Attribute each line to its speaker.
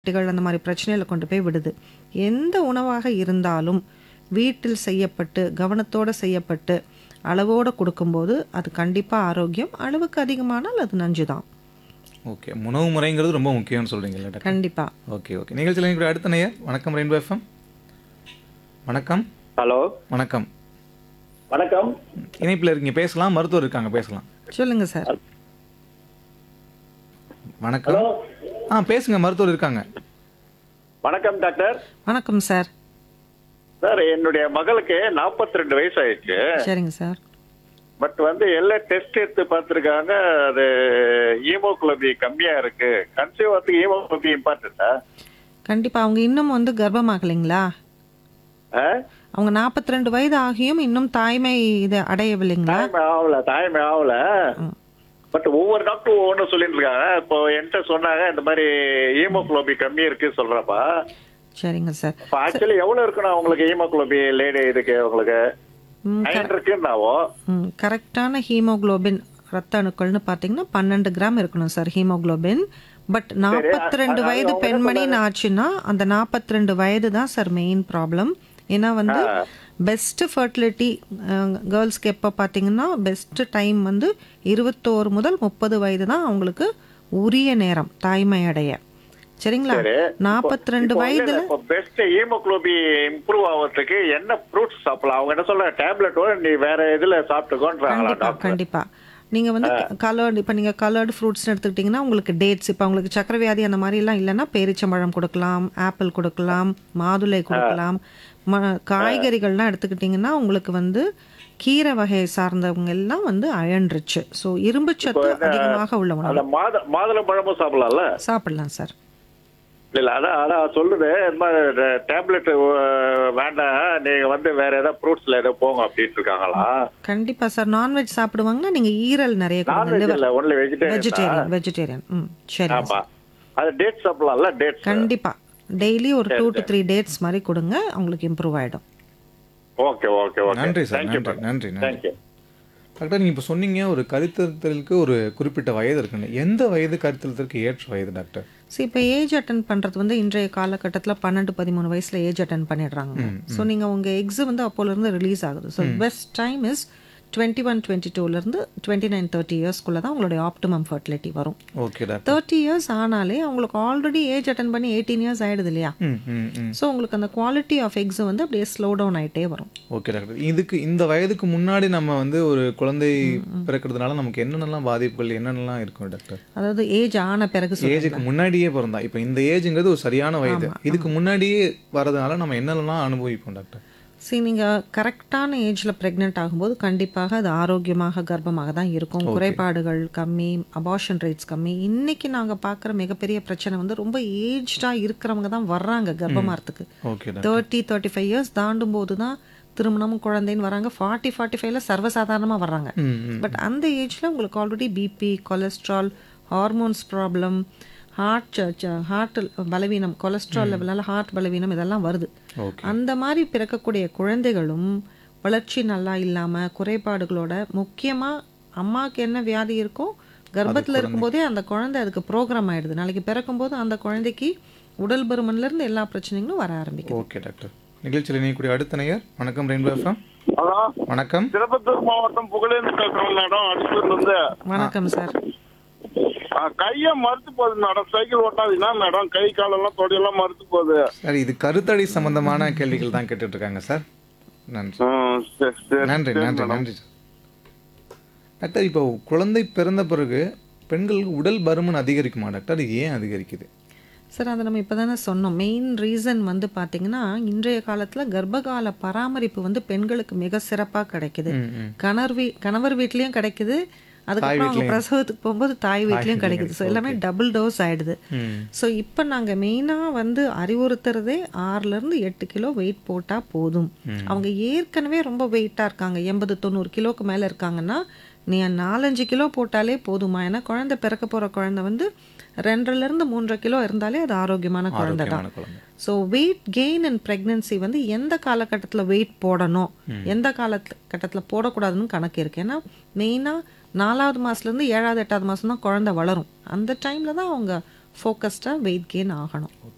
Speaker 1: குட்டிகள் அந்த மாதிரி பிரச்சனையில கொண்டு போய் விடுது எந்த உணவாக இருந்தாலும் வீட்டில் செய்யப்பட்டு கவனத்தோடு செய்யப்பட்டு அளவோடு கொடுக்கும்போது அது கண்டிப்பாக ஆரோக்கியம் அளவுக்கு அதிகமானால் அது நஞ்சு தான்
Speaker 2: ஓகே உணவு முறைங்கிறது ரொம்ப முக்கியம்னு சொல்கிறீங்களா டாக்டர்
Speaker 1: கண்டிப்பாக
Speaker 2: ஓகே ஓகே நிகழ்ச்சியில் எங்களுடைய அடுத்த நேயர் வணக்கம் ரெயின்போ எஃப்எம் வணக்கம்
Speaker 3: ஹலோ
Speaker 2: வணக்கம்
Speaker 3: வணக்கம்
Speaker 2: இணைப்பில் இருக்கீங்க பேசலாம் மருத்துவர் இருக்காங்க பேசலாம்
Speaker 1: சொல்லுங்க சார்
Speaker 2: வணக்கம்
Speaker 3: ஹலோ
Speaker 2: ஆ பேசுங்க மருத்துவர் இருக்காங்க
Speaker 3: வணக்கம் டாக்டர்
Speaker 1: வணக்கம் சார்
Speaker 3: சார் என்னுடைய மகளுக்கு 42 ரெண்டு வயசு ஆயிடுச்சு
Speaker 1: சரிங்க சார்
Speaker 3: பட் வந்து எல்லா டெஸ்ட் எடுத்து பார்த்துருக்காங்க அது ஹீமோகுளோபி கம்மியா இருக்கு கன்சீவ் ஆகிறதுக்கு ஹீமோகுளோபி இம்பார்ட்டன்டா
Speaker 1: கண்டிப்பாக அவங்க இன்னும் வந்து கர்ப்பமாகலைங்களா அவங்க நாற்பத்தி ரெண்டு வயது ஆகியும் இன்னும் தாய்மை இது அடையவில்லைங்களா
Speaker 3: தாய்மை ஆகல தாய்மை ஆகல
Speaker 1: ம்.
Speaker 3: பட் ஒவ்வொரு டாக்டரும் ஒவ்வொன்றும் சொல்லிட்டு இருக்காங்க இப்போ என்கிட்ட சொன்னாங்க இந்த மாதிரி ஹீமோகுளோபி கம்மி இருக்கு சொல்றப்பா
Speaker 1: சரிங்க சார்
Speaker 3: இப்போ ஆக்சுவலி எவ்வளவு இருக்கணும் உங்களுக்கு ஹீமோகுளோபி லேடி இதுக்கு உங்களுக்கு
Speaker 1: ம்,
Speaker 3: நைன் இருக்குன்னாவோ
Speaker 1: ம், கரெக்டான ஹீமோகுளோபின் ரத்த அணுக்கள்னு பார்த்தீங்கன்னா பன்னெண்டு கிராம் இருக்கணும் சார் ஹீமோகுளோபின் பட் நாற்பத்தி ரெண்டு
Speaker 3: அது
Speaker 1: வயது
Speaker 3: அவங்க என்ன
Speaker 1: பெண்மணின்னு ஆச்சுன்னா அந்த நாற்பத்தி ரெண்டு வயது தான் சார் மெயின் ப்ராப்ளம் ஏன்னா வந்து பெஸ்ட் ஃபர்டிலிட்டி கேர்ள்ஸ்க்கு எப்போ பார்த்தீங்கன்னா பெஸ்ட் டைம் வந்து இருபத்தோரு முதல் முப்பது வயது தான் அவங்களுக்கு உரிய நேரம் தாய்மை அடைய சரிங்களா நாற்பத்தி ரெண்டு வயதுல
Speaker 3: இப்போ பெஸ்ட் ஹீமோகுளோபி இம்ப்ரூவ் ஆகிறதுக்கு என்ன ஃப்ரூட்ஸ் சாப்பிடலாம் அவங்க என்ன சொல்ற டேப்லெட்டோட நீ வேற இதுல சாப்பிட்டுக்கோன்றாங்களா
Speaker 1: கண்டிப்பா
Speaker 3: டாக்டர்
Speaker 1: கண்டிப்பா நீங்க வந்து கலர்டு இப்போ நீங்க கலர்டு ஃப்ரூட்ஸ் எடுத்துக்கிட்டிங்கன்னா உங்களுக்கு டேட்ஸ் இப்போ உங்களுக்கு சக்கரை வியாதி அந்த மாதிரி எல்லாம் இல்லைன்னா பேரிச்சம்பழம் கொடுக்கலாம் ஆப்பிள் கொடுக்கலாம் மாதுளை கொடுக்கலாம் ம காய்கறிகள்லாம் எடுத்துக்கிட்டிங்கன்னா உங்களுக்கு வந்து கீரை வகையை சார்ந்தவங்க எல்லாம் வந்து அயன் ரிச் ஸோ இரும்பு சத்து அதிகமாக உள்ள உணவு
Speaker 3: அந்த மாத மாதுளை பழமும் சாப்பிடலாம்ல
Speaker 1: சாப்பிடலாம் சார்
Speaker 3: இல்ல அதான் அதான் சொல்லுது இந்த மாதிரி டேப்லெட் வேண்டாம் நீங்க வந்து வேற ஏதாவது ஃப்ரூட்ஸ்ல ஏதோ போங்க அப்படின்ட்டு இருக்காங்களா
Speaker 1: கண்டிப்பா சார் நான்வெஜ் சாப்பிடுவாங்கன்னா நீங்க ஈரல் நிறைய கொடுங்க
Speaker 3: நான்வெஜ்
Speaker 1: liver.
Speaker 3: இல்ல ஒன்லி வெஜிடேரியன்
Speaker 1: வெஜிடேரியன் வெஜிடேரியன் ம் சரி
Speaker 3: ஆமா அது டேட் சாப்பிடலாம்ல டேட்ஸ்
Speaker 1: கண்டிப்பா டெய்லி ஒரு டூ டு த்ரீ டேட்ஸ் மாதிரி கொடுங்க அவங்களுக்கு இம்ப்ரூவ் ஆயிடும்
Speaker 3: ஓகே ஓகே ஓகே
Speaker 2: நன்றி சார்
Speaker 3: தேங்க்யூ
Speaker 2: நன்றி நன்றி நன்றி
Speaker 3: தேங்க்யூ
Speaker 2: டாக்டர் நீங்கள் இப்போ சொன்னீங்க ஒரு கருத்தரித்தலுக்கு ஒரு குறிப்பிட்ட வயது இருக்குன்னு எந்த வயது கருத்தரித்தலுக்கு ஏற்ற வயது டாக்டர்
Speaker 1: ஸோ இப்போ ஏஜ் அட்டன் பண்ணுறது வந்து இன்றைய காலகட்டத்தில் பன்னெண்டு பதிமூணு வயசில் ஏஜ் அட்டன் பண்ணிடுறாங்க ஸோ நீங்கள் உங்கள் எக்ஸு வந்து அப்போலேருந்து ரிலீஸ் ஆகுது so best time is twenty one twenty டூலேருந்து டுவெண்ட்டி நைன் தேர்ட்டி இயர்ஸ்க்குள்ளே தான் உங்களுடைய ஆப்டிமம் ஃபர்டிலிட்டி வரும்
Speaker 2: ஓகே டாக்டர்
Speaker 1: தேர்ட்டி இயர்ஸ் ஆனாலே அவங்களுக்கு ஆல்ரெடி ஏஜ் அட்டன் பண்ணி எயிட்டீன் இயர்ஸ் ஆயிடுது இல்லையா
Speaker 2: ம் ம் ம்
Speaker 1: ஸோ உங்களுக்கு அந்த குவாலிட்டி ஆஃப் எக்ஸ் வந்து அப்படியே ஸ்லோ டவுன் ஆயிட்டே வரும்
Speaker 2: ஓகே டாக்டர் இதுக்கு இந்த வயதுக்கு முன்னாடி நம்ம வந்து ஒரு குழந்தை பிறக்கிறதுனால நமக்கு என்னென்னலாம் பாதிப்புகள் என்னென்னலாம் இருக்கும் டாக்டர்
Speaker 1: அதாவது ஏஜ் ஆன பிறகு சொல்றேன்.
Speaker 2: ஏஜுக்கு முன்னாடியே பிறந்தா இப்போ இந்த ஏஜுங்கிறது ஒரு சரியான வயது இதுக்கு முன்னாடியே வரதுனால நம்ம என்னென்னலாம் அனுபவிப்போம் டாக்டர்
Speaker 1: சரி நீங்கள் கரெக்டான ஏஜில் ப்ரெக்னென்ட் ஆகும்போது கண்டிப்பாக அது ஆரோக்கியமாக கர்ப்பமாக தான் இருக்கும் குறைபாடுகள் கம்மி அபார்ஷன் ரேட்ஸ் கம்மி இன்னைக்கு நாங்கள் பார்க்குற மிகப்பெரிய பிரச்சனை வந்து ரொம்ப ஏஜ்டாக இருக்கிறவங்க தான் வர்றாங்க கர்ப்பமாகறதுக்கு
Speaker 2: okay doctor
Speaker 1: thirty thirty five years தாண்டும் போது தான் திருமணமும் குழந்தைன்னு வராங்க ஃபார்ட்டி ஃபார்ட்டி ஃபைவ்ல சர்வசாதாரணமாக வர்றாங்க
Speaker 2: ம் ம்
Speaker 1: பட் அந்த ஏஜில் உங்களுக்கு already BP cholesterol hormones problem heart heart பலவீனம் கொலஸ்ட்ரால் லெவலால் ஹார்ட் பலவீனம் இதெல்லாம் வருது
Speaker 2: ஓகே
Speaker 1: அந்த மாதிரி பிறக்கக்கூடிய குழந்தைகளும் வளர்ச்சி நல்லா இல்லாம குறைபாடுகளோட முக்கியமா அம்மாவுக்கு என்ன வியாதி இருக்கோ கர்ப்பத்துல இருக்கும்போதே அந்த குழந்தை அதுக்கு ப்ரோக்ராம் ஆயிடுது நாளைக்கு பிறக்கும்போது அந்த குழந்தைக்கு உடல் பருமன்ல இருந்து எல்லா பிரச்சனைகளும் வர ஆரம்பிக்கும்
Speaker 2: ஓகே டாக்டர் நிகழ்ச்சியில் இணையக்கூடிய அடுத்த நேயர் வணக்கம் ரெயின்போ எஃப்எம்
Speaker 3: ஹலோ
Speaker 2: வணக்கம்
Speaker 3: திருப்பத்தூர் மாவட்டம் புகழேந்து பேசுறேன் மேடம் அடிப்பூர்ல இருந்து
Speaker 1: வணக்கம் சார்
Speaker 3: கைய மறுத்து போகுது மேடம் சைக்கிள் ஓட்டாதீங்கன்னா மேடம் கை காலெல்லாம் தொடையெல்லாம் மறுத்து போகுது
Speaker 2: சார் இது கருத்தடை சம்பந்தமான கேள்விகள் தான் கேட்டுட்டு இருக்காங்க சார் நன்றி
Speaker 3: ம், சரி, சரி,
Speaker 2: நன்றி
Speaker 3: சரி,
Speaker 2: நன்றி
Speaker 3: மேடம்.
Speaker 2: நன்றி சார் டாக்டர் இப்போ குழந்தை பிறந்த பிறகு பெண்களுக்கு உடல் பருமன் அதிகரிக்குமா டாக்டர் இது ஏன் அதிகரிக்குது
Speaker 1: சார் அதை நம்ம இப்போ தானே சொன்னோம் மெயின் ரீசன் வந்து பார்த்தீங்கன்னா இன்றைய காலத்தில் கர்ப்பகால பராமரிப்பு வந்து பெண்களுக்கு மிக சிறப்பாக கிடைக்குது
Speaker 2: ம், ம்.
Speaker 1: கணவர் வீ கணவர் வீட்லேயும் கிடைக்குது அதுக்கப்புறம் அவங்க பிரசவத்துக்கு போகும்போது தாய் வீட்லேயும் கிடைக்குது ஸோ எல்லாமே டபுள் டோஸ் ஆயிடுது
Speaker 2: ம்
Speaker 1: ஸோ இப்போ நாங்கள் மெயினாக வந்து அறிவுறுத்துறதே ஆறுலேருந்து எட்டு கிலோ வெயிட் போட்டால் போதும் அவங்க ஏற்கனவே ரொம்ப வெயிட்டாக இருக்காங்க எண்பது தொண்ணூறு கிலோக்கு மேலே இருக்காங்கன்னா நீ நாலஞ்சு கிலோ போட்டாலே போதுமா ஏன்னா குழந்தை பிறக்க போகிற குழந்தை வந்து ரெண்டரைலேருந்து மூன்றரை கிலோ இருந்தாலே அது ஆரோக்கியமான குழந்தை தான்
Speaker 2: ஆரோக்கியமான குழந்தை
Speaker 1: so weight gain and pregnancy வந்து எந்த காலகட்டத்தில் வெயிட் போடணும் எந்த காலகட்டத்தில் போடக்கூடாதுன்னு கணக்கு இருக்கு ஏன்னா மெயினாக நாலாவது மாதத்துலேருந்து ஏழாவது எட்டாவது மாதம் தான் குழந்தை வளரும் அந்த டைமில் தான் அவங்க ஃபோக்கஸ்டாக வெயிட் கெயின் ஆகணும்
Speaker 2: ஓகே